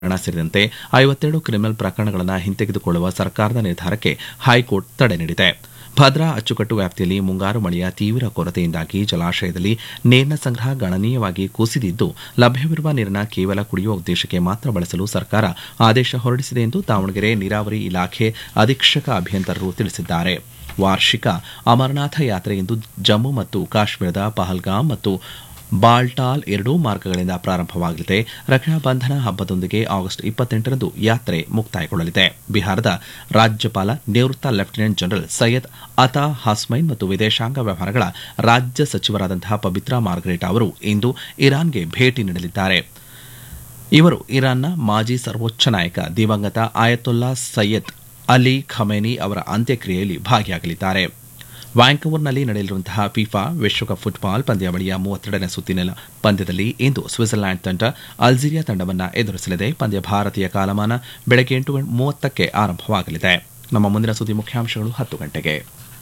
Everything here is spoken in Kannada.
ಹಣ ಸೇರಿದಂತೆ ಐವತ್ತೆರಡು ಕ್ರಿಮಿನಲ್ ಪ್ರಕರಣಗಳನ್ನು ಹಿಂತೆಗೆದುಕೊಳ್ಳುವ ಸರ್ಕಾರದ ನಿರ್ಧಾರಕ್ಕೆ ಹೈಕೋರ್ಟ್ ತಡೆ ನೀಡಿದೆ ಭದ್ರಾ ಅಚ್ಚುಕಟ್ಟು ವ್ಯಾಪ್ತಿಯಲ್ಲಿ ಮುಂಗಾರು ಮಳೆಯ ತೀವ್ರ ಕೊರತೆಯಿಂದಾಗಿ ಜಲಾಶಯದಲ್ಲಿ ನೀರಿನ ಸಂಗ್ರಹ ಗಣನೀಯವಾಗಿ ಕುಸಿದಿದ್ದು ಲಭ್ಯವಿರುವ ನೀರನ್ನು ಕೇವಲ ಕುಡಿಯುವ ಉದ್ದೇಶಕ್ಕೆ ಮಾತ್ರ ಬಳಸಲು ಸರ್ಕಾರ ಆದೇಶ ಹೊರಡಿಸಿದೆ ಎಂದು ದಾವಣಗೆರೆ ನೀರಾವರಿ ಇಲಾಖೆ ಅಧೀಕ್ಷಕ ಅಭಿಯಂತರರು ತಿಳಿಸಿದ್ದಾರೆ ವಾರ್ಷಿಕ ಅಮರನಾಥ ಯಾತ್ರೆ ಇಂದು ಜಮ್ಮು ಮತ್ತು ಕಾಶ್ಮೀರದ ಪಹಲ್ಗಾಮ್ ಮತ್ತು ಬಾಲ್ಟಾಲ್ ಎರಡೂ ಮಾರ್ಗಗಳಿಂದ ಪ್ರಾರಂಭವಾಗಲಿದೆ ರಕ್ಷಣಾ ಬಂಧನ ಹಬ್ಬದೊಂದಿಗೆ ಆಗಸ್ಟ್ ಇಪ್ಪತ್ತೆಂಟರಂದು ಯಾತ್ರೆ ಮುಕ್ತಾಯಗೊಳ್ಳಲಿದೆ ಬಿಹಾರದ ರಾಜ್ಯಪಾಲ ನಿವೃತ್ತ ಲೆಫ್ಟಿನೆಂಟ್ ಜನರಲ್ ಸೈಯದ್ ಅತಾ ಹಾಸ್ಮೈನ್ ಮತ್ತು ವಿದೇಶಾಂಗ ವ್ಯವಹಾರಗಳ ರಾಜ್ಯ ಸಚಿವರಾದಂತಹ ಪಬಿತ್ರಾ ಮಾರ್ಗರೇಟ್ ಅವರು ಇಂದು ಇರಾನ್ಗೆ ಭೇಟಿ ನೀಡಲಿದ್ದಾರೆ ಇವರು ಇರಾನ್ನ ಮಾಜಿ ಸರ್ವೋಚ್ಚ ನಾಯಕ ದಿವಂಗತ ಆಯತುಲ್ಲಾ ಸೈಯದ್ ಅಲಿ ಖಮೇನಿ ಅವರ ಅಂತ್ಯಕ್ರಿಯೆಯಲ್ಲಿ ಭಾಗಿಯಾಗಲಿದ್ದಾರೆ ವ್ಯಾಂಕೋವರ್ನಲ್ಲಿ ನಡೆಯಲಿರುವಂತಹ ಫಿಫಾ ವಿಶ್ವಕಪ್ ಫುಟ್ಬಾಲ್ ಪಂದ್ಯಾವಳಿಯ ಮೂವತ್ತೆರಡನೇ ಸುತ್ತಿನ ಪಂದ್ಯದಲ್ಲಿ ಇಂದು ಸ್ವಿಟ್ಜರ್ಲ್ಯಾಂಡ್ ತಂಡ ಅಲ್ಜೀರಿಯಾ ತಂಡವನ್ನು ಎದುರಿಸಲಿದೆ ಪಂದ್ಯ ಭಾರತೀಯ ಕಾಲಮಾನ ಬೆಳಗ್ಗೆ ಎಂಟು ಮೂವತ್ತಕ್ಕೆ ಆರಂಭವಾಗಲಿದೆ ನಮ್ಮ ಮುಂದಿನ ಸುದ್ದಿ ಮುಖ್ಯಾಂಶಗಳು ಹತ್ತು ಗಂಟೆಗೆ